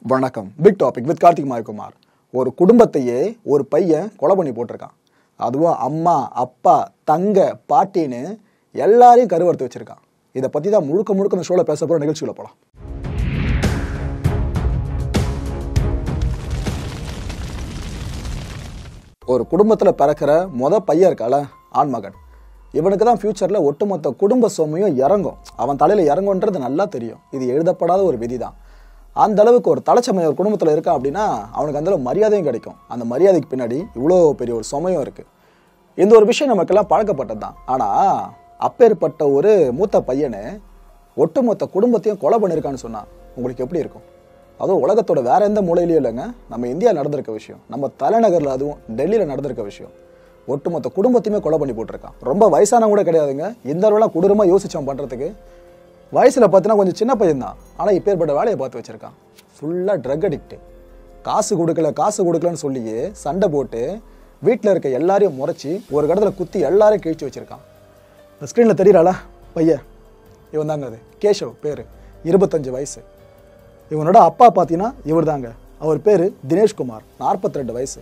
வணக்கம் big topic with Karthik Mayakumar ஒரு குடும்பத்தையே ஒரு பையன் கொலை பண்ணி போட்டிருக்கான் அதுவும் அம்மா அப்பா தங்க பாட்டின்னு எல்லாரையும் கருவறுத்து வச்சிருக்கான் இதை பற்றி தான் முழுக்க முழுக்க இந்த ஷோவில் பேச போகிற நிகழ்ச்சியில் போகலாம் ஒரு குடும்பத்தில் பிறக்கிற முத பையன் இருக்கால ஆண்மகன் இவனுக்கு தான் ஃப்யூச்சரில் ஒட்டுமொத்த குடும்ப சுமையும் இறங்கும் அவன் தலையில் இறங்குன்றது நல்லா தெரியும் இது எழுதப்படாத ஒரு விதி தான் அந்த அளவுக்கு ஒரு தலைச்சமைய ஒரு குடும்பத்தில் இருக்கான் அப்படின்னா அவனுக்கு அந்த அளவு மரியாதையும் கிடைக்கும் அந்த மரியாதைக்கு பின்னாடி இவ்வளோ பெரிய ஒரு சுமையும் இருக்குது இந்த ஒரு விஷயம் நமக்கெல்லாம் பழக்கப்பட்டது தான் ஆனால் அப்பேற்பட்ட ஒரு மூத்த பையனை ஒட்டுமொத்த குடும்பத்தையும் கொலை பண்ணியிருக்கான்னு சொன்னா உங்களுக்கு எப்படி இருக்கும் அதுவும் உலகத்தோட வேற எந்த மூலையிலையும் இல்லைங்க நம்ம இந்தியா நடந்திருக்க விஷயம் நம்ம தலைநகரில் அதுவும் டெல்லியில் நடந்திருக்க விஷயம் ஒட்டுமொத்த குடும்பத்தையுமே கொலை பண்ணி போட்டிருக்கான் ரொம்ப வயசானவங்க கூட கிடையாதுங்க இந்த அளவுலாம் கொடூரமாக யோசிச்சோம் பண்ணுறதுக்கு வயசில் பார்த்தீங்கன்னா கொஞ்சம் சின்ன பையன் தான் ஆனால் இப்பேற்பட்ட வேலையை பார்த்து வச்சிருக்கான் ஃபுல்லாக ட்ரக் அடிக்ட் காசு கொடுக்கல காசு கொடுக்கலன்னு சொல்லியே சண்டை போட்டு வீட்டில் இருக்க எல்லாரையும் முறைச்சி ஒரு கடத்தில் குத்தி எல்லாரையும் கிழிச்சு வச்சிருக்கான் இந்த ஸ்க்ரீனில் தெரியறாள பையன் இவன் தாங்க அது கேஷவ் பேர் இருபத்தஞ்சு வயசு இவனோட அப்பா பார்த்தீங்கன்னா இவர் தாங்க அவர் பேர் தினேஷ்குமார் நாற்பத்தி ரெண்டு வயசு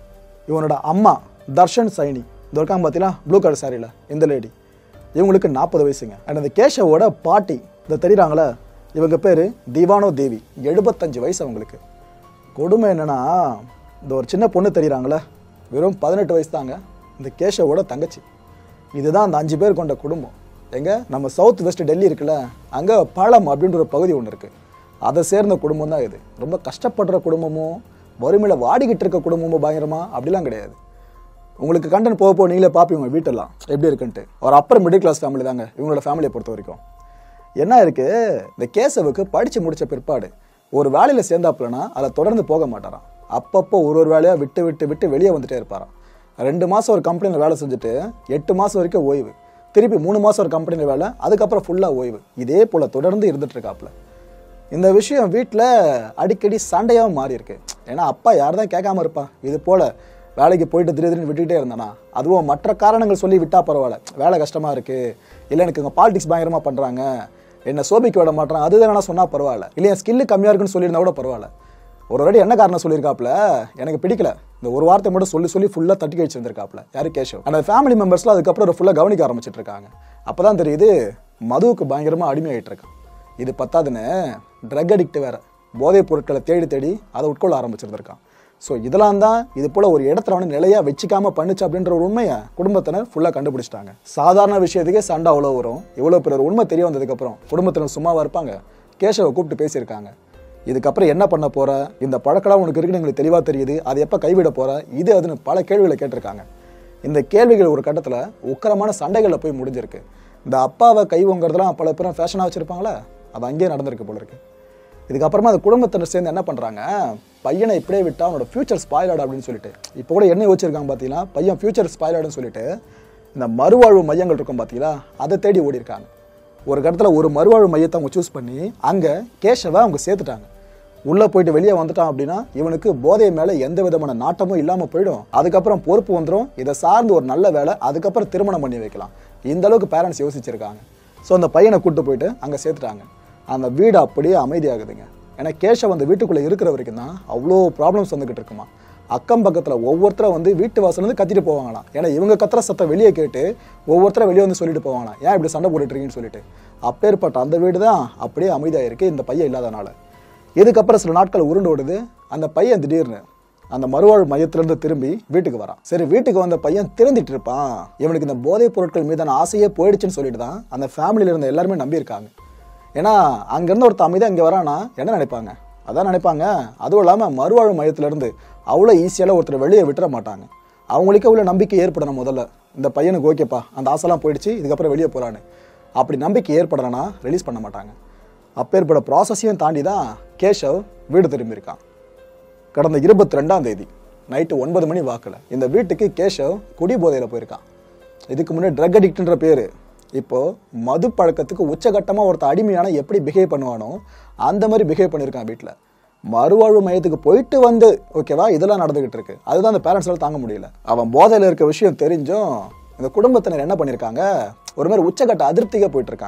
இவனோட அம்மா தர்ஷன் சைனி இந்த இருக்காங்க பார்த்தீங்கன்னா ப்ளூ கலர் சாரியில் இந்த லேடி இவங்களுக்கு நாற்பது வயசுங்க அண்ட் அந்த கேஷவோட பாட்டி இந்த தெரியுறாங்களே இவங்க பேர் திவானோ தேவி எழுபத்தஞ்சு வயசு அவங்களுக்கு கொடுமை என்னன்னா இந்த ஒரு சின்ன பொண்ணு தெரியுறாங்களே வெறும் பதினெட்டு வயசு தாங்க இந்த கேஷவோட தங்கச்சி இதுதான் அந்த அஞ்சு பேர் கொண்ட குடும்பம் எங்க நம்ம சவுத் வெஸ்ட் டெல்லி இருக்குல்ல அங்கே பாலம் அப்படின்ற ஒரு பகுதி ஒன்று இருக்குது அதை சேர்ந்த குடும்பம் தான் இது ரொம்ப கஷ்டப்படுற குடும்பமும் வறுமையில் வாடிக்கிட்டு இருக்க குடும்பமும் பயங்கரமா அப்படிலாம் கிடையாது உங்களுக்கு கண்டென்ட் போக போக நீங்களே பார்ப்பீங்க உங்க வீட்டெல்லாம் எப்படி இருக்குன்ட்டு ஒரு அப்பர் மிடில் கிளாஸ் ஃபேமிலி தாங்க இவங்களோட ஃபேமிலியை பொறுத்த வரைக்கும் என்ன இருக்கு இந்த கேசவுக்கு படித்து முடிச்ச பிற்பாடு ஒரு வேலையில் சேர்ந்தாப்புலனா அதில் தொடர்ந்து போக மாட்டாராம் அப்பப்போ ஒரு ஒரு வேலையாக விட்டு விட்டு விட்டு வெளியே வந்துட்டே இருப்பாராம் ரெண்டு மாதம் ஒரு கம்பெனியில் வேலை செஞ்சுட்டு எட்டு மாதம் வரைக்கும் ஓய்வு திருப்பி மூணு மாதம் ஒரு கம்பெனியில் வேலை அதுக்கப்புறம் ஃபுல்லாக ஓய்வு இதே போல் தொடர்ந்து இருந்துட்டு இருக்காப்புல இந்த விஷயம் வீட்டில் அடிக்கடி சண்டையாகவும் மாறி இருக்கு ஏன்னா அப்பா யார் தான் கேட்காம இருப்பா இது போல வேலைக்கு போயிட்டு திடீர் திடீர்னு விட்டுக்கிட்டே இருந்தானா அதுவும் மற்ற காரணங்கள் சொல்லி விட்டா பரவாயில்ல வேலை கஷ்டமா இருக்கு இல்லை எனக்கு இங்கே பாலிடிக்ஸ் பயங்கரமாக பண்ணுறாங்க என்ன சோபிக்க விட மாட்டேறான் அதுதான் நான் சொன்னால் பரவாயில்ல இல்லை என் ஸ்கில்லு கம்மியாக இருக்குன்னு சொல்லியிருந்தா கூட பரவாயில்ல ஒரு வாட்டி என்ன காரணம் சொல்லியிருக்காப்புல எனக்கு பிடிக்கல இந்த ஒரு வார்த்தை மட்டும் சொல்லி சொல்லி ஃபுல்லாக தட்டி கழிச்சு வந்திருக்காப்புல யாரு கேஷவ் அந்த ஃபேமிலி மெம்பர்ஸ்லாம் அதுக்கப்புறம் ஃபுல்லாக கவனிக்க ஆரம்பிச்சிட்டு இருக்காங்க அப்போ தான் தெரியுது மதுவுக்கு பயங்கரமாக அடிமையாயிட்டு இருக்கான் இது பத்தாதுன்னு ட்ரக் அடிக்ட் வேற போதைப் பொருட்களை தேடி தேடி அதை உட்கொள்ள ஆரம்பிச்சிருந்திருக்கான் ஸோ இதெல்லாம் தான் இது போல ஒரு இடத்துல வந்து நிலையா வச்சுக்காம பண்ணுச்சு அப்படின்ற ஒரு உண்மையை குடும்பத்தினர் ஃபுல்லாக கண்டுபிடிச்சிட்டாங்க சாதாரண விஷயத்துக்கே சண்டை அவ்வளோ வரும் இவ்வளோ பெரிய ஒரு உண்மை தெரிய வந்ததுக்கப்புறம் குடும்பத்தினர் சும்மாவா இருப்பாங்க கேஷவை கூப்பிட்டு பேசியிருக்காங்க இதுக்கப்புறம் என்ன பண்ண போற இந்த பழக்கலாம் உனக்கு இருக்குன்னு எங்களுக்கு தெளிவாக தெரியுது அதை எப்போ கைவிட போற இது அதுன்னு பல கேள்விகளை கேட்டிருக்காங்க இந்த கேள்விகள் ஒரு கட்டத்தில் உக்கரமான சண்டைகளில் போய் முடிஞ்சிருக்கு இந்த அப்பாவை கை வாங்குறதுலாம் பல பேரும் ஃபேஷனாக வச்சுருப்பாங்களா அது அங்கேயே நடந்திருக்கு போல இருக்கு இதுக்கப்புறமா அந்த குடும்பத்தினர் சேர்ந்து என்ன பண்ணுறாங்க பையனை இப்படியே விட்டா அவனோட ஃபியூச்சர் ஸ்பாயிலாடு அப்படின்னு சொல்லிட்டு இப்போ கூட என்ன யோசிச்சிருக்காங்க பார்த்தீங்கன்னா பையன் ஃபியூச்சர் ஸ்பாயிலாடுன்னு சொல்லிட்டு இந்த மறுவாழ்வு மையங்கள் இருக்கும் பார்த்தீங்களா அதை தேடி ஓடி இருக்காங்க ஒரு இடத்துல ஒரு மறுவாழ்வு மையத்தை அவங்க சூஸ் பண்ணி அங்கே கேஷவை அவங்க சேர்த்துட்டாங்க உள்ளே போயிட்டு வெளியே வந்துட்டான் அப்படின்னா இவனுக்கு போதை மேலே எந்த விதமான நாட்டமும் இல்லாமல் போயிடும் அதுக்கப்புறம் பொறுப்பு வந்துடும் இதை சார்ந்து ஒரு நல்ல வேலை அதுக்கப்புறம் திருமணம் பண்ணி வைக்கலாம் இந்த அளவுக்கு பேரண்ட்ஸ் யோசிச்சிருக்காங்க ஸோ அந்த பையனை கூட்டு போயிட்டு அங்கே சேர்த்துட்டாங்க அந்த வீடு அப்படியே அமைதியாகுதுங்க ஏன்னா கேஷவ் அந்த வீட்டுக்குள்ளே இருக்கிற வரைக்கும் தான் அவ்வளோ ப்ராப்ளம்ஸ் வந்துகிட்டு இருக்குமா அக்கம் பக்கத்தில் ஒவ்வொருத்தரும் வந்து வீட்டு வாசல் வந்து கத்திட்டு போவாங்களாம் ஏன்னா இவங்க கத்துற சத்தம் வெளியே கேட்டு ஒவ்வொருத்தரும் வெளியே வந்து சொல்லிட்டு போவாங்களாம் ஏன் இப்படி சண்டை போட்டுட்டு இருக்கீங்கன்னு சொல்லிட்டு அப்பேற்பட்ட அந்த வீடு தான் அப்படியே அமைதியாக இருக்கு இந்த பையன் இல்லாதனால இதுக்கப்புறம் சில நாட்கள் உருண்டு ஓடுது அந்த பையன் திடீர்னு அந்த மறுவாழ்வு மையத்திலிருந்து திரும்பி வீட்டுக்கு வரான் சரி வீட்டுக்கு வந்த பையன் திருந்திட்டு இருப்பான் இவனுக்கு இந்த போதைப் பொருட்கள் மீதான ஆசையே போயிடுச்சுன்னு சொல்லிட்டு தான் அந்த ஃபேமிலியில இருந்த எல்லாருமே நம்பியிருக்காங்க ஏன்னா அங்கேருந்து ஒருத்த அமைதியாக இங்கே வரானா என்ன நினைப்பாங்க அதான் நினைப்பாங்க அதுவும் இல்லாமல் மறுவாழ்வு மையத்திலேருந்து அவ்வளோ ஈஸியால ஒருத்தர் வெளியே விட்டுற மாட்டாங்க அவங்களுக்கு அவ்வளோ நம்பிக்கை ஏற்படணும் முதல்ல இந்த பையனுக்கு ஓகேப்பா அந்த ஆசைலாம் போயிடுச்சு இதுக்கப்புறம் வெளியே போகிறான்னு அப்படி நம்பிக்கை ஏற்படலைன்னா ரிலீஸ் பண்ண மாட்டாங்க அப்பேற்பட ப்ராசஸையும் தாண்டி தான் கேஷவ் வீடு திரும்பியிருக்கான் கடந்த இருபத்தி ரெண்டாம் தேதி நைட்டு ஒன்பது மணி வாக்கில் இந்த வீட்டுக்கு கேஷவ் குடி போதையில் போயிருக்கான் இதுக்கு முன்னாடி ட்ரக் அடிக்ட்ன்ற பேர் இப்போ மது பழக்கத்துக்கு உச்சகட்டமாக ஒருத்த அடிமையான எப்படி பிஹேவ் பண்ணுவானோ அந்த மாதிரி பிஹேவ் பண்ணியிருக்கான் வீட்டில் மறுவாழ்வு மையத்துக்கு போயிட்டு வந்து ஓகேவா இதெல்லாம் நடந்துகிட்டு இருக்கு அதுதான் அந்த பேரண்ட்ஸால தாங்க முடியல அவன் போதையில் இருக்க விஷயம் தெரிஞ்சும் இந்த குடும்பத்தினர் என்ன பண்ணியிருக்காங்க ஒரு மாதிரி உச்சகட்ட அதிருப்தியாக போயிட்டு இருக்காங்க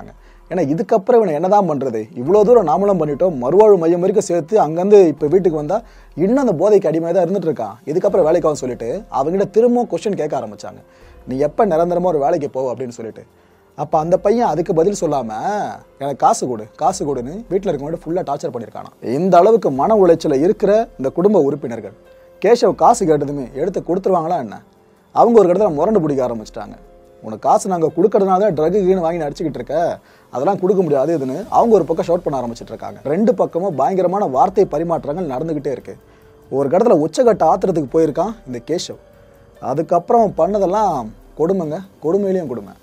ஏன்னா இதுக்கப்புறம் இவனை என்னதான் பண்றது இவ்வளோ தூரம் நாமளும் பண்ணிட்டோம் மறுவாழ்வு மையம் வரைக்கும் சேர்த்து அங்கேருந்து இப்போ வீட்டுக்கு வந்தா இன்னும் அந்த போதைக்கு அடிமையாக தான் இருந்துட்டு இருக்கான் இதுக்கப்புறம் வேலைக்கு ஆகும் சொல்லிட்டு அவங்ககிட்ட திரும்பவும் கொஸ்டின் கேட்க ஆரம்பிச்சாங்க நீ எப்போ நிரந்தரமா ஒரு வேலைக்கு போ அப்படின்னு சொல்லிட்டு அப்போ அந்த பையன் அதுக்கு பதில் சொல்லாம எனக்கு காசு கொடு காசு கொடுன்னு வீட்டில் இருக்கவங்க ஃபுல்லாக டார்ச்சர் பண்ணியிருக்கானா இந்த அளவுக்கு மன உளைச்சல இருக்கிற இந்த குடும்ப உறுப்பினர்கள் கேஷவ் காசு கேட்டதுமே எடுத்து கொடுத்துருவாங்களா என்ன அவங்க ஒரு இடத்துல முரண்டு பிடிக்க ஆரம்பிச்சிட்டாங்க உனக்கு காசு நாங்கள் கொடுக்கறதுனால தான் ட்ரகு கீனு வாங்கி நடிச்சுக்கிட்டு இருக்க அதெல்லாம் கொடுக்க முடியாது இதுன்னு அவங்க ஒரு பக்கம் ஷவுட் பண்ண ஆரம்பிச்சிட்டு இருக்காங்க ரெண்டு பக்கமும் பயங்கரமான வார்த்தை பரிமாற்றங்கள் நடந்துக்கிட்டே இருக்கு ஒரு கடத்துல உச்சகட்ட ஆத்திரத்துக்கு போயிருக்கான் இந்த கேஷவ் அதுக்கப்புறம் பண்ணதெல்லாம் கொடுமைங்க கொடுமையிலையும் கொடுமை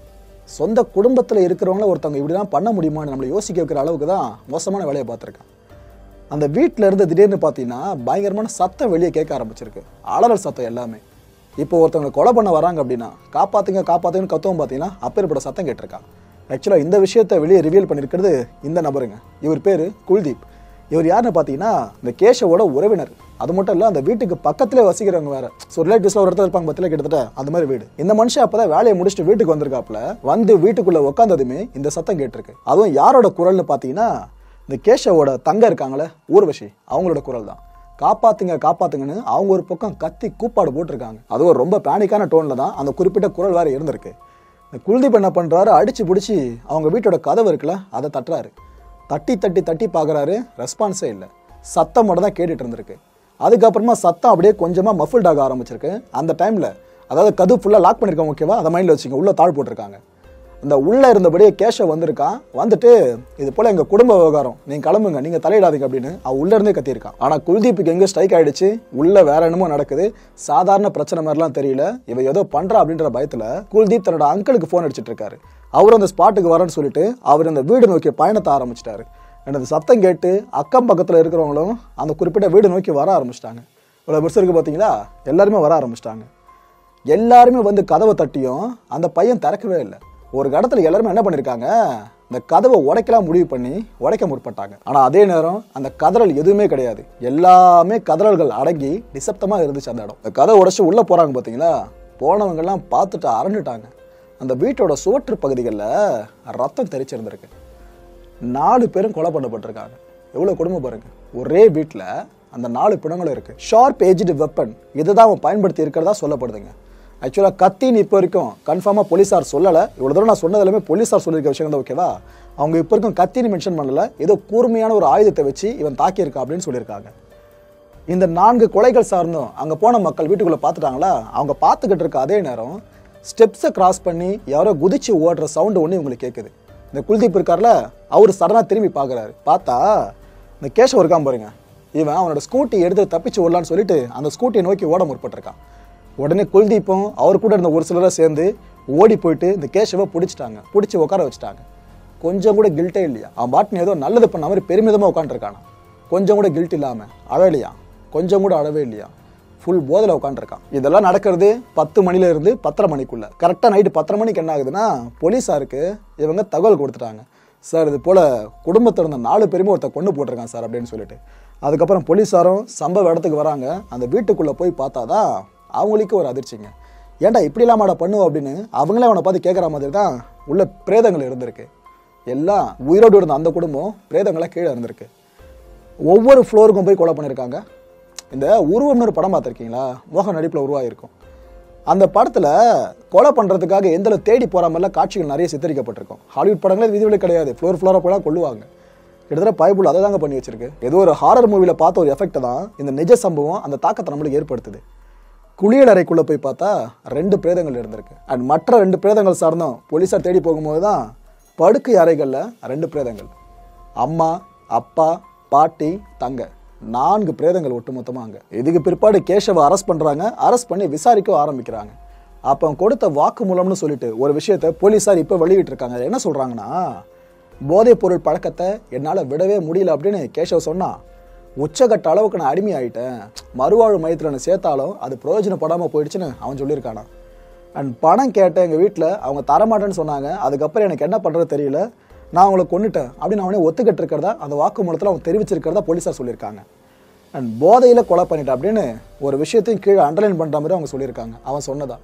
சொந்த குடும்பத்தில் இருக்கிறவங்கள ஒருத்தவங்க இப்படிலாம் பண்ண முடியுமான்னு நம்மளை யோசிக்க வைக்கிற அளவுக்கு தான் மோசமான வேலையை பார்த்துருக்கான் அந்த வீட்டில் இருந்து திடீர்னு பார்த்தீங்கன்னா பயங்கரமான சத்தம் வெளியே கேட்க ஆரம்பிச்சிருக்கு அலறல் சத்தம் எல்லாமே இப்போ ஒருத்தவங்க கொலை பண்ண வராங்க அப்படின்னா காப்பாத்துங்க காப்பாத்துங்கன்னு கத்தவும் பார்த்தீங்கன்னா அப்பேற்பட்ட சத்தம் கேட்டிருக்கான் ஆக்சுவலாக இந்த விஷயத்தை வெளியே ரிவீல் பண்ணியிருக்கிறது இந்த நபருங்க இவர் பேர் குல்தீப் இவர் யாருன்னு பார்த்தீங்கன்னா இந்த கேஷவோட உறவினர் அது மட்டும் இல்லை அந்த வீட்டுக்கு பக்கத்திலே வசிக்கிறவங்க வேற ஸோ ரிலேட்டிவ்ஸ்ல ஒரு இடத்துல இருப்பாங்க பத்தில கிட்டத்தட்ட அந்த மாதிரி வீடு இந்த மனுஷன் அப்பதான் வேலையை முடிச்சுட்டு வீட்டுக்கு வந்திருக்காப்புல வந்து வீட்டுக்குள்ள உட்காந்ததுமே இந்த சத்தம் கேட்டிருக்கு அதுவும் யாரோட குரல்னு பார்த்தீங்கன்னா இந்த கேஷவோட தங்க இருக்காங்களே ஊர்வஷி அவங்களோட குரல் தான் காப்பாத்துங்க காப்பாத்துங்கன்னு அவங்க ஒரு பக்கம் கத்தி கூப்பாடு போட்டிருக்காங்க அதுவும் ரொம்ப பேனிக்கான டோன்ல தான் அந்த குறிப்பிட்ட குரல் வேற இருந்திருக்கு இந்த குல்தீப் என்ன பண்றாரு அடிச்சு பிடிச்சி அவங்க வீட்டோட கதவு இருக்குல்ல அதை தட்டுறாரு தட்டி தட்டி தட்டி பார்க்குறாரு ரெஸ்பான்ஸே இல்லை சத்தம் மட்டும் தான் கேட்டுட்டு இருந்திருக்கு அதுக்கப்புறமா சத்தம் அப்படியே கொஞ்சமாக மஃபில்ட் ஆக ஆரம்பிச்சிருக்கு அந்த டைமில் அதாவது கதவு ஃபுல்லாக லாக் பண்ணியிருக்காங்க ஓகேவா அதை மைண்டில் வச்சுங்க உள்ள தாழ் போட்டிருக்காங்க இந்த உள்ளே இருந்தபடியே கேஷவ் வந்திருக்கான் வந்துட்டு இது போல் எங்கள் குடும்ப விவகாரம் நீங்கள் கிளம்புங்க நீங்கள் தலையிடாதீங்க அப்படின்னு அவன் உள்ளே இருந்தே கத்தியிருக்கான் ஆனால் குல்தீப்புக்கு எங்கே ஸ்ட்ரைக் ஆயிடுச்சு உள்ள வேற என்னமோ நடக்குது சாதாரண பிரச்சனை மாதிரிலாம் தெரியல இவன் ஏதோ பண்ணுறா அப்படின்ற பயத்தில் குல்தீப் தன்னோட அங்கிளுக்கு ஃபோன் அடிச்சிட்டு இருக்காரு அவர் அந்த ஸ்பாட்டுக்கு வரேன்னு சொல்லிட்டு அவர் அந்த வீடு நோக்கி பயணத்தை ஆரம்பிச்சிட்டாரு எனது சத்தம் கேட்டு அக்கம் பக்கத்தில் இருக்கிறவங்களும் அந்த குறிப்பிட்ட வீடு நோக்கி வர ஆரம்பிச்சிட்டாங்க இவ்வளோ பெருசு இருக்கு பார்த்தீங்களா எல்லாருமே வர ஆரம்பிச்சிட்டாங்க எல்லாருமே வந்து கதவை தட்டியும் அந்த பையன் திறக்கவே இல்லை ஒரு இடத்துல எல்லாருமே என்ன பண்ணியிருக்காங்க இந்த கதவை உடைக்கலாம் முடிவு பண்ணி உடைக்க முற்பட்டாங்க ஆனால் அதே நேரம் அந்த கதறல் எதுவுமே கிடையாது எல்லாமே கதறல்கள் அடங்கி நிசப்தமாக இருந்துச்சு அந்த இடம் இந்த கதவை உடைச்சு உள்ளே போகிறாங்க பார்த்தீங்களா போனவங்கெல்லாம் பார்த்துட்டு அரண்டுட்டாங்க அந்த வீட்டோட சுவற்று பகுதிகளில் ரத்தம் தெரிச்சிருந்திருக்கு நாலு பேரும் கொலை பண்ணப்பட்டிருக்காங்க எவ்வளோ கொடுமை பாருங்க ஒரே வீட்டில் அந்த நாலு பிணங்களும் இருக்கு ஷார்ப் ஏஜ்டு வெப்பன் இதை தான் அவன் பயன்படுத்தி இருக்கிறதா சொல்லப்படுதுங்க ஆக்சுவலாக கத்தின்னு இப்போ வரைக்கும் கன்ஃபார்மாக போலீஸார் சொல்லலை இவ்வளோ தூரம் நான் சொன்னது எல்லாமே போலீஸார் சொல்லியிருக்க விஷயம் தான் ஓகேவா அவங்க இப்போ வரைக்கும் கத்தின்னு மென்ஷன் பண்ணல ஏதோ கூர்மையான ஒரு ஆயுதத்தை வச்சு இவன் தாக்கியிருக்கான் அப்படின்னு சொல்லியிருக்காங்க இந்த நான்கு கொலைகள் சார்ந்தும் அங்கே போன மக்கள் வீட்டுக்குள்ளே பார்த்துட்டாங்களா அவங்க பார்த்துக்கிட்டு இருக்க அதே நேரம் ஸ்டெப்ஸை கிராஸ் பண்ணி யாரோ குதிச்சு ஓடுற சவுண்டு ஒன்று இவங்களுக்கு கேட்குது இந்த குல்தீப் இருக்கார்ல அவர் சடனாக திரும்பி பார்க்குறாரு பார்த்தா இந்த கேஷவ் இருக்கான் பாருங்க இவன் அவனோட ஸ்கூட்டி எடுத்து தப்பிச்சு ஓடலான்னு சொல்லிட்டு அந்த ஸ்கூட்டியை நோக்கி ஓட முற்பட்டிருக்கான் உடனே குல்தீப்பும் அவர் கூட இருந்த ஒரு சிலரை சேர்ந்து ஓடி போயிட்டு இந்த கேஷவை பிடிச்சிட்டாங்க பிடிச்சி உட்கார வச்சுட்டாங்க கொஞ்சம் கூட கில்ட்டே இல்லையா அவன் பாட்டுன்னு ஏதோ நல்லது பண்ண மாதிரி பெருமிதமாக உட்காந்துருக்கானா கொஞ்சம் கூட கில்ட் இல்லாமல் அழலையா கொஞ்சம் கூட அழவே இல்லையா ஃபுல் போதில் உட்காந்துருக்கான் இதெல்லாம் நடக்கிறது பத்து மணில இருந்து பத்தரை மணிக்குள்ள கரெக்டாக நைட்டு பத்தரை மணிக்கு என்ன ஆகுதுன்னா போலீஸாருக்கு இவங்க தகவல் கொடுத்துட்டாங்க சார் இது போல் குடும்பத்தில் இருந்த நாலு பேருமே ஒருத்தர் கொண்டு போட்டிருக்கான் சார் அப்படின்னு சொல்லிட்டு அதுக்கப்புறம் போலீஸாரும் சம்பவ இடத்துக்கு வராங்க அந்த வீட்டுக்குள்ளே போய் பார்த்தாதான் அவங்களுக்கு ஒரு அதிர்ச்சிங்க ஏன்டா இப்படிலாம் மாடா பண்ணுவோம் அப்படின்னு அவங்களே அவனை பார்த்து கேட்குற மாதிரி தான் உள்ள பிரேதங்கள் இருந்திருக்கு எல்லாம் உயிரோடு இருந்த அந்த குடும்பம் பிரேதங்களாக கீழே இருந்திருக்கு ஒவ்வொரு ஃப்ளோருக்கும் போய் கொலை பண்ணியிருக்காங்க இந்த உருவம்னு ஒரு படம் பார்த்துருக்கீங்களா மோகன் நடிப்பில் உருவாகிருக்கும் அந்த படத்தில் கொலை பண்ணுறதுக்காக எந்த தேடி போகிற மாதிரிலாம் காட்சிகள் நிறைய சித்தரிக்கப்பட்டிருக்கும் ஹாலிவுட் படங்களே விதிவிலை கிடையாது ஃப்ளோர் ஃப்ளோராக போலாம் கொள்ளுவாங்க கிட்டத்தட்ட பைபிள் அதை தாங்க பண்ணி வச்சிருக்கு ஏதோ ஒரு ஹாரர் மூவியில் பார்த்த ஒரு எஃபெக்ட் தான் இந்த நிஜ சம்பவம் அந்த தாக்கத்தை நம்மளுக்கு ஏற்படுத்துது குளியல் அறைக்குள்ளே போய் பார்த்தா ரெண்டு பிரேதங்கள் இருந்திருக்கு அண்ட் மற்ற ரெண்டு பிரேதங்கள் சார்ந்தும் போலீஸார் தேடி போகும்போது தான் படுக்கை அறைகளில் ரெண்டு பிரேதங்கள் அம்மா அப்பா பாட்டி தங்க நான்கு பிரேதங்கள் ஒட்டுமொத்தமாக அங்கே இதுக்கு பிற்பாடு கேஷவை அரெஸ்ட் பண்ணுறாங்க அரெஸ்ட் பண்ணி விசாரிக்க ஆரம்பிக்கிறாங்க அப்போ கொடுத்த வாக்குமூலம்னு சொல்லிட்டு ஒரு விஷயத்தை போலீஸார் இப்போ வெளியிட்டிருக்காங்க அது என்ன சொல்கிறாங்கன்னா போதைப் பொருள் பழக்கத்தை என்னால் விடவே முடியல அப்படின்னு கேஷவ் சொன்னா உச்சகட்ட அளவுக்கு நான் அடிமை ஆயிட்டேன் மறுவாழ்வு மையத்தில் நான் சேர்த்தாலும் அது பிரயோஜனப்படாமல் போயிடுச்சுன்னு அவன் சொல்லியிருக்கானா அண்ட் பணம் கேட்டேன் எங்கள் வீட்டில் அவங்க தரமாட்டேன்னு சொன்னாங்க அதுக்கப்புறம் எனக்கு என்ன பண்ணுறது தெரியல நான் அவங்கள கொண்டுட்டேன் அப்படின்னு அவனே ஒத்துக்கிட்டு இருக்கிறதா அந்த வாக்குமூலத்தில் அவன் தெரிவிச்சிருக்கிறதா போலீஸார் சொல்லியிருக்காங்க அண்ட் போதையில் கொலை பண்ணிட்டேன் அப்படின்னு ஒரு விஷயத்தையும் கீழே அண்டர்லைன் பண்ணுற மாதிரி அவங்க சொல்லியிருக்காங்க அவன் சொன்னதா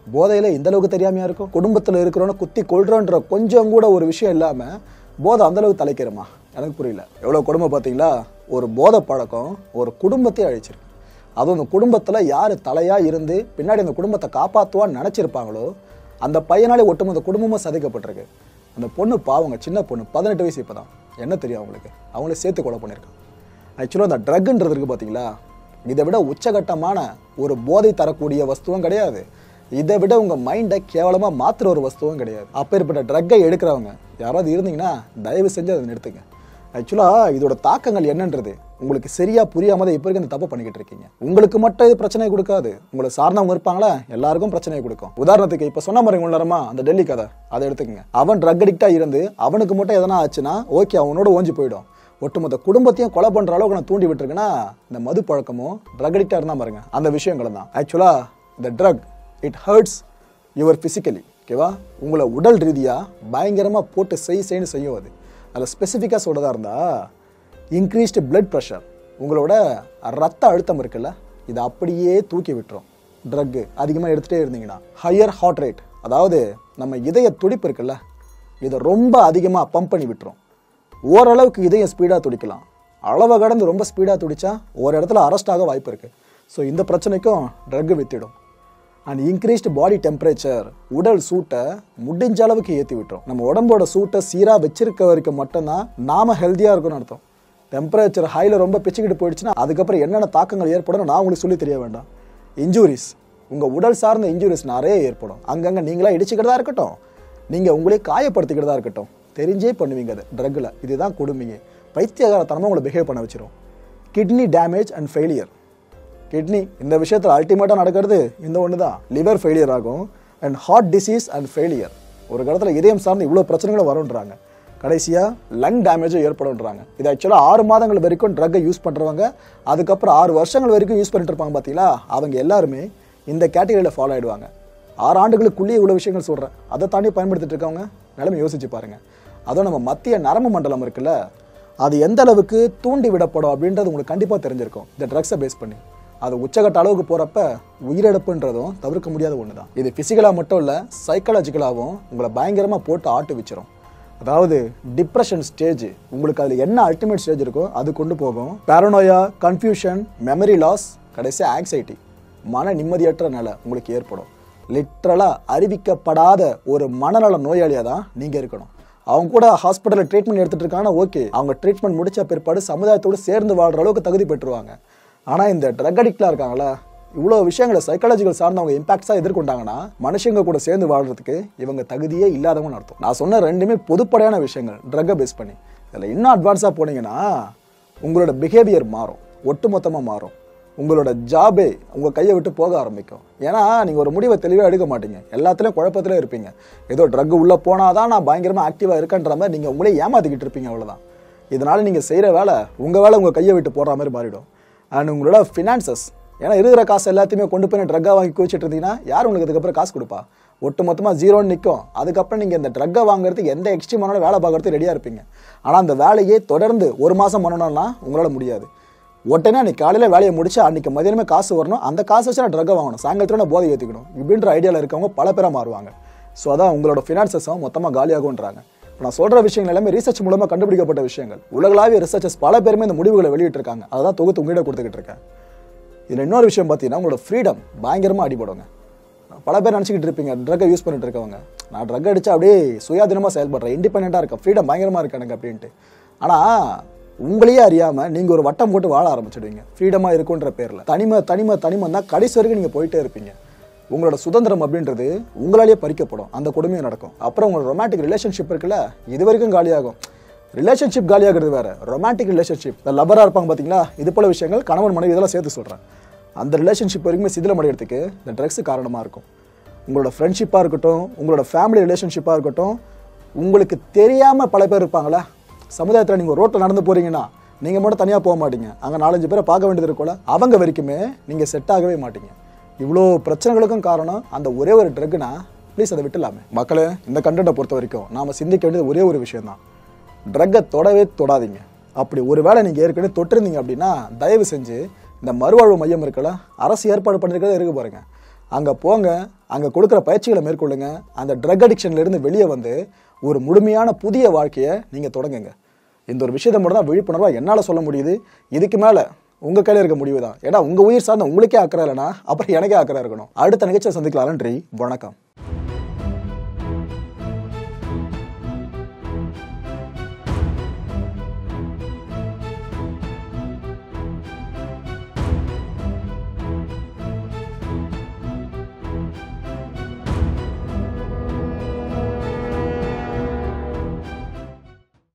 போதையில இந்த அளவுக்கு தெரியாமையா இருக்கும் குடும்பத்துல இருக்கிறவன குத்தி கொள்றோன்ற கொஞ்சம் கூட ஒரு விஷயம் இல்லாம போதை அந்த அளவுக்கு தலைக்கிறமா எனக்கு புரியல எவ்வளவு கொடுமை பார்த்தீங்களா ஒரு போதை பழக்கம் ஒரு குடும்பத்தை அழிச்சிருக்கு அதுவும் அந்த குடும்பத்துல யாரு தலையா இருந்து பின்னாடி அந்த குடும்பத்தை காப்பாத்துவான்னு நினைச்சிருப்பாங்களோ அந்த பையனாலே ஒட்டுமொத்த குடும்பமும் சதைக்கப்பட்டிருக்கு அந்த பொண்ணு பாவங்க சின்ன பொண்ணு பதினெட்டு வயசு இப்பதான் என்ன தெரியும் அவங்களுக்கு அவங்களே சேர்த்து கொலை பண்ணியிருக்காங்க ஆக்சுவலாக அந்த ட்ரக்குன்றது இருக்கு பார்த்தீங்களா இதை விட உச்சகட்டமான ஒரு போதை தரக்கூடிய வஸ்துவும் கிடையாது இதை விட உங்கள் மைண்டை கேவலமாக மாற்றுற ஒரு வஸ்துவும் கிடையாது அப்பேற்பட்ட ட்ரக்கை எடுக்கிறவங்க யாராவது இருந்தீங்கன்னா தயவு செஞ்சு அதை நிறுத்துங்க ஆக்சுவலாக இதோட தாக்கங்கள் என்னன்றது உங்களுக்கு சரியா புரியாம தான் இப்போ வரைக்கும் இந்த தப்பு பண்ணிக்கிட்டு இருக்கீங்க உங்களுக்கு மட்டும் இது பிரச்சனை கொடுக்காது உங்களை சார்ந்தவங்க இருப்பாங்களா எல்லாருக்கும் பிரச்சனை கொடுக்கும் உதாரணத்துக்கு இப்போ சொன்ன மாதிரி உள்ளரமா அந்த டெல்லி கதை அதை எடுத்துக்கங்க அவன் ட்ரக் அடிக்டா இருந்து அவனுக்கு மட்டும் எதனா ஆச்சுன்னா ஓகே அவனோட ஓஞ்சி போயிடும் ஒட்டுமொத்த குடும்பத்தையும் கொலை பண்ற அளவுக்கு நான் தூண்டி விட்டுருக்கேன்னா இந்த மது பழக்கமும் ட்ரக் அடிக்டா இருந்தா பாருங்க அந்த விஷயங்களும் தான் ஆக்சுவலா இந்த drug it hurts your physically ஓகேவா உங்களை உடல் ரீதியா பயங்கரமா போட்டு செய் செய்யு செய்யும் அது அதில் ஸ்பெசிஃபிக்காக சொல்றதா இருந்தா இன்க்ரீஸ்டு பிளட் ப்ரெஷர் உங்களோட ரத்த அழுத்தம் இருக்குல்ல இதை அப்படியே தூக்கி விட்டுரும் ட்ரக்கு அதிகமாக எடுத்துகிட்டே இருந்தீங்கன்னா ஹையர் ஹார்ட் ரேட் அதாவது நம்ம இதய துடிப்பு இருக்குல்ல இதை ரொம்ப அதிகமாக பம்ப் பண்ணி விட்டுரும் ஓரளவுக்கு இதயம் ஸ்பீடாக துடிக்கலாம் அளவை கடந்து ரொம்ப ஸ்பீடாக துடிச்சா ஒரு இடத்துல அரெஸ்ட் ஆக வாய்ப்பு இருக்குது ஸோ இந்த பிரச்சனைக்கும் ட்ரக் வித்திடும் அண்ட் இன்க்ரீஸ்டு பாடி டெம்பரேச்சர் உடல் சூட்டை முடிஞ்ச அளவுக்கு ஏற்றி விட்டுரும் நம்ம உடம்போட சூட்டை சீராக வச்சிருக்க வரைக்கும் மட்டும்தான் நாம ஹெல்த்தியாக இருக்கும்னு அர்த்தம் டெம்பரேச்சர் ஹையில் ரொம்ப பிச்சுக்கிட்டு போயிடுச்சுன்னா அதுக்கப்புறம் என்னென்ன தாக்கங்கள் ஏற்படும் நான் உங்களுக்கு சொல்லி தெரிய வேண்டாம் இன்ஜூரிஸ் உங்கள் உடல் சார்ந்த இன்ஜூரிஸ் நிறைய ஏற்படும் அங்கங்கே நீங்களா இடிச்சுக்கிறதா இருக்கட்டும் நீங்கள் உங்களே காயப்படுத்திக்கிறதா இருக்கட்டும் தெரிஞ்சே பண்ணுவீங்க அது ட்ரக்கில் இதுதான் கொடுமைங்க பைத்தியகாரத்தனமாக உங்களை பிஹேவ் பண்ண வச்சிரும் kidney damage and failure kidney இந்த விஷயத்தில் அல்டிமேட்டாக நடக்கிறது இந்த ஒன்று தான் லிவர் ஃபெயிலியர் ஆகும் and heart disease and failure ஒரு காலத்தில் இதயம் சார்ந்து இவ்வளோ பிரச்சனைகளும் வரும்ன்றாங்க கடைசியாக லங் டேமேஜும் ஏற்படும்ன்றாங்க இது ஆக்சுவலாக ஆறு மாதங்கள் வரைக்கும் ட்ரக்கை யூஸ் பண்ணுறவங்க அதுக்கப்புறம் ஆறு வருஷங்கள் வரைக்கும் யூஸ் பண்ணிட்டு இருப்பாங்க பார்த்தீங்களா அவங்க எல்லாருமே இந்த கேட்டகரியில் ஃபாலோ ஆயிடுவாங்க ஆறு ஆண்டுகளுக்குள்ளேயே இவ்வளோ விஷயங்கள் சொல்கிறேன் அதை தாண்டி பயன்படுத்திட்டு இருக்கவங்க நிலைமை யோசிச்சு பாருங்க அதுவும் நம்ம மத்திய நரம்பு மண்டலம் இருக்குல்ல அது எந்த அளவுக்கு தூண்டி விடப்படும் அப்படின்றது உங்களுக்கு கண்டிப்பாக தெரிஞ்சிருக்கும் இந்த ட்ரக்ஸை பேஸ் பண்ணி அது உச்சகட்ட அளவுக்கு போகிறப்ப உயிரிழப்புன்றதும் தவிர்க்க முடியாத ஒன்று தான் இது ஃபிசிக்கலாக மட்டும் இல்லை சைக்காலஜிக்கலாகவும் உங்களை பயங்கரமாக போட்டு ஆட்டு வச்சிரும் அதாவது டிப்ரெஷன் ஸ்டேஜ் உங்களுக்கு அதில் என்ன அல்டிமேட் ஸ்டேஜ் இருக்கோ அது கொண்டு போகும் பேரனோயா கன்ஃபியூஷன் மெமரி லாஸ் கடைசி ஆங்ஸைட்டி மன நிம்மதியற்ற நிலை உங்களுக்கு ஏற்படும் லிட்ரலாக அறிவிக்கப்படாத ஒரு மனநல நோயாளியாக தான் நீங்கள் இருக்கணும் அவங்க கூட ஹாஸ்பிட்டலில் ட்ரீட்மெண்ட் எடுத்துட்டு இருக்காங்கன்னா ஓகே அவங்க ட்ரீட்மெண்ட் முடிச்ச பிற்பாடு சமுதாயத்தோடு சேர்ந்து வாழ்ற அளவுக்கு தகுதி பெற்றுருவாங்க ஆனால் இந்த ட்ரக் அடிக்ட்லாம் இருக்காங்களா இவ்வளோ விஷயங்களை சைக்காலஜிக்கல் சார்ந்தவங்க இம்பாக்ட்ஸாக எதிர்கொண்டாங்கன்னா மனுஷங்க கூட சேர்ந்து வாழ்றதுக்கு இவங்க தகுதியே இல்லாதவங்கன்னு அர்த்தம் நான் சொன்ன ரெண்டுமே பொதுப்படையான விஷயங்கள் ட்ரக்கை பேஸ் பண்ணி இதில் இன்னும் அட்வான்ஸாக போனீங்கன்னா உங்களோட பிஹேவியர் மாறும் ஒட்டுமொத்தமாக மாறும் உங்களோட ஜாபே உங்கள் கையை விட்டு போக ஆரம்பிக்கும் ஏன்னா நீங்கள் ஒரு முடிவை தெளிவாக எடுக்க மாட்டீங்க எல்லாத்துலேயும் குழப்பத்திலே இருப்பீங்க ஏதோ ட்ரக் உள்ளே போனால் தான் நான் பயங்கரமாக ஆக்டிவாக இருக்கேன்ற மாதிரி நீங்கள் உங்களே ஏமாத்திக்கிட்டு இருப்பீங்க அவ்வளோதான் இதனால் நீங்கள் செய்கிற வேலை உங்கள் வேலை உங்கள் கையை விட்டு போடுற மாதிரி மாறிடும் அண்ட் உங்களோட ஃபினான்சஸ் ஏன்னா இருக்கிற காசு எல்லாத்தையுமே கொண்டு போய் ட்ரக்காக வாங்கி குவிச்சிட்டு இருந்தீங்கன்னா யார் உங்களுக்கு அதுக்கப்புறம் காசு கொடுப்பா ஒட்டு மொத்தமாக ஜீரோன்னு நிற்கும் அதுக்கப்புறம் நீங்கள் இந்த ட்ரக்கை வாங்குறதுக்கு எந்த எக்ஸ்ட்ரீமான வேலை பார்க்கறதுக்கு ரெடியாக இருப்பீங்க ஆனால் அந்த வேலையே தொடர்ந்து ஒரு மாதம் பண்ணணும்னா உங்களால் முடியாது உடனே அன்னைக்கு காலையில் வேலையை முடிச்சு அன்னைக்கு மதியானமே காசு வரணும் அந்த காசு வச்சு நான் ட்ரக்கை வாங்கணும் சாயங்காலத்தில் நான் போதை ஏற்றிக்கணும் இப்படின்ற ஐடியாவில் இருக்கவங்க பல பேராக மாறுவாங்க ஸோ அதான் உங்களோட ஃபினான்சஸும் மொத்தமாக காலியாகும்ன்றாங்க இப்போ நான் சொல்கிற விஷயங்கள் எல்லாமே ரீசர்ச் மூலமாக கண்டுபிடிக்கப்பட்ட விஷயங்கள் உலகளாவிய ரிசர்ச்சர்ஸ் பல பேருமே இந்த முடிவுகளை வெளியிட்டிருக்காங்க அதை தான் தொகுத்து உங்ககிட்ட கொடுத்துக்கிட்டு இருக்கேன் இதில் இன்னொரு விஷயம் பார்த்தீங்கன்னா உங்களோட ஃப்ரீடம் பயங்கரமாக அடிபடுங்க பல பேர் நினச்சிக்கிட்டு இருப்பீங்க ட்ரக்கை யூஸ் பண்ணிட்டு இருக்கவங்க நான் ட்ரக் அடிச்சா அப்படியே சுயாதீனமாக செயல்படுறேன் இண்டிபெண்ட்டாக இருக்கேன் ஃப்ரீடம் பயங்கரமாக இருக்கு எனக்கு அப்படின்ட்டு ஆனால் உங்களையே அறியாமல் நீங்கள் ஒரு வட்டம் போட்டு வாழ ஆரம்பிச்சிடுவீங்க ஃப்ரீடமாக இருக்குன்ற பேரில் தனிமை தனிமை தனிமை தான் கடைசி வரைக்கும் நீங்கள் போயிட்டே இருப்பீங்க உங்களோட சுதந்திரம் அப்படின்றது உங்களாலேயே பறிக்கப்படும் அந்த கொடுமையும் நடக்கும் அப்புறம் உங்களோட ரொமான்டிக் ரிலேஷன்ஷிப் இருக்குல்ல இது வரைக்கும் காலியாகும் ரிலேஷன்ஷிப் காலியாகிறது வேற ரொமான்டிக் ரிலேஷன்ஷிப் இந்த லவராக இருப்பாங்க பார்த்தீங்களா இது போல விஷயங்கள் கணவன் மனைவி இதெல்லாம் சேர்த்து சொல்கிறேன் அந்த ரிலேஷன்ஷிப் வரைக்குமே சிதிலமடைகிறதுக்கு இந்த ட்ரக்ஸ் காரணமாக இருக்கும் உங்களோட ஃப்ரெண்ட்ஷிப்பாக இருக்கட்டும் உங்களோட ஃபேமிலி ரிலேஷன்ஷிப்பாக இருக்கட்டும் உங்களுக்கு தெரியாமல் பல பேர் இருப்பாங்களா சமுதாயத்தில் நீங்கள் ரோட்டில் நடந்து போகிறீங்கன்னா நீங்கள் மட்டும் தனியாக போக மாட்டீங்க அங்கே நாலஞ்சு பேரை பார்க்க வேண்டியது இருக்கும்ல அவங்க வரைக்குமே நீங்கள் செட் ஆகவே மாட்டீங்க இவ்வளோ பிரச்சனைகளுக்கும் காரணம் அந்த ஒரே ஒரு ட்ரக்னா ப்ளீஸ் அதை விட்டுலாமே மக்களே இந்த கண்டென்ட்டை பொறுத்த வரைக்கும் நாம் சிந்திக்க வேண்டியது ஒரே ஒரு விஷயம் தான் ட்ரக்கை தொடவே தொடாதீங்க அப்படி ஒருவேளை நீங்கள் ஏற்கனவே தொட்டிருந்தீங்க அப்படின்னா தயவு செஞ்சு இந்த மறுவாழ்வு மையம் இருக்கல அரசு ஏற்பாடு பண்ணிருக்கிறத இருக்கு பாருங்க அங்கே போங்க அங்கே கொடுக்குற பயிற்சிகளை மேற்கொள்ளுங்க அந்த ட்ரக் அடிக்ஷன்லேருந்து வெளியே வந்து ஒரு முழுமையான புதிய வாழ்க்கையை நீங்கள் தொடங்குங்க இந்த ஒரு விஷயத்தை மட்டும் தான் விழிப்புணர்வாக என்னால் சொல்ல முடியுது இதுக்கு மேலே உங்கள் கையில் இருக்க முடிவு தான் ஏன்னா உங்கள் உயிர் சார்ந்த உங்களுக்கே அக்கறை இல்லைனா அப்புறம் எனக்கே அக்கறை இருக்கணும் அடுத்த நிகழ்ச்சியை சந்திக்கலாம் நன்றி வணக்கம்